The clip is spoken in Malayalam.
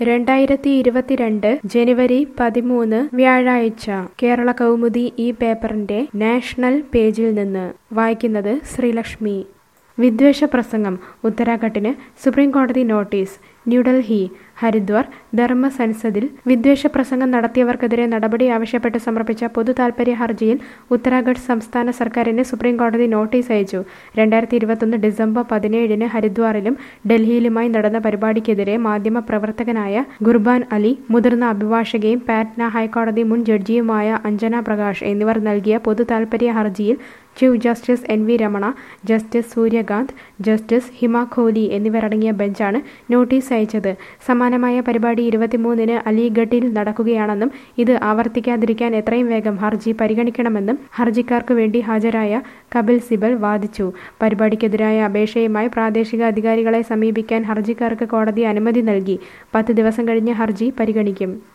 രണ്ടായിരത്തി ഇരുപത്തിരണ്ട് ജനുവരി പതിമൂന്ന് വ്യാഴാഴ്ച കേരള കൗമുദി ഈ പേപ്പറിന്റെ നാഷണൽ പേജിൽ നിന്ന് വായിക്കുന്നത് ശ്രീലക്ഷ്മി വിദ്വേഷ പ്രസംഗം ഉത്തരാഖണ്ഡിന് സുപ്രീം കോടതി നോട്ടീസ് ന്യൂഡൽഹി ഹരിദ്വാർ ധർമ്മ സൻസദിൽ വിദ്വേഷ പ്രസംഗം നടത്തിയവർക്കെതിരെ നടപടി ആവശ്യപ്പെട്ട് സമർപ്പിച്ച പൊതു താൽപര്യ ഹർജിയിൽ ഉത്തരാഖണ്ഡ് സംസ്ഥാന സർക്കാരിന് സുപ്രീം കോടതി നോട്ടീസ് അയച്ചു രണ്ടായിരത്തി ഇരുപത്തൊന്ന് ഡിസംബർ പതിനേഴിന് ഹരിദ്വാറിലും ഡൽഹിയിലുമായി നടന്ന പരിപാടിക്കെതിരെ മാധ്യമ പ്രവർത്തകനായ ഗുർബാൻ അലി മുതിർന്ന അഭിഭാഷകയും പാറ്റ്ന ഹൈക്കോടതി മുൻ ജഡ്ജിയുമായ അഞ്ജന പ്രകാശ് എന്നിവർ നൽകിയ പൊതു താൽപര്യ ഹർജിയിൽ chief justice N V Ramana justice Suryakant justice Hima Kohli എന്നിവരടങ്ങിയ ബെഞ്ചാണ് നോട്ടീസ് അയച്ചത് സമാനമായ പരിപാടി ഇരുപത്തിമൂന്നിന് അലിഗഡിൽ നടക്കുകയാണെന്നും ഇത് ആവർത്തിക്കാതിരിക്കാൻ എത്രയും വേഗം ഹർജി പരിഗണിക്കണമെന്നും ഹർജിക്കാർക്ക് വേണ്ടി ഹാജരായ കപിൽ സിബൽ വാദിച്ചു പരിപാടിക്കെതിരായ അപേക്ഷയുമായി പ്രാദേശിക അധികാരികളെ സമീപിക്കാൻ ഹർജിക്കാർക്ക് കോടതി അനുമതി നൽകി പത്ത് ദിവസം കഴിഞ്ഞ് ഹർജി പരിഗണിക്കും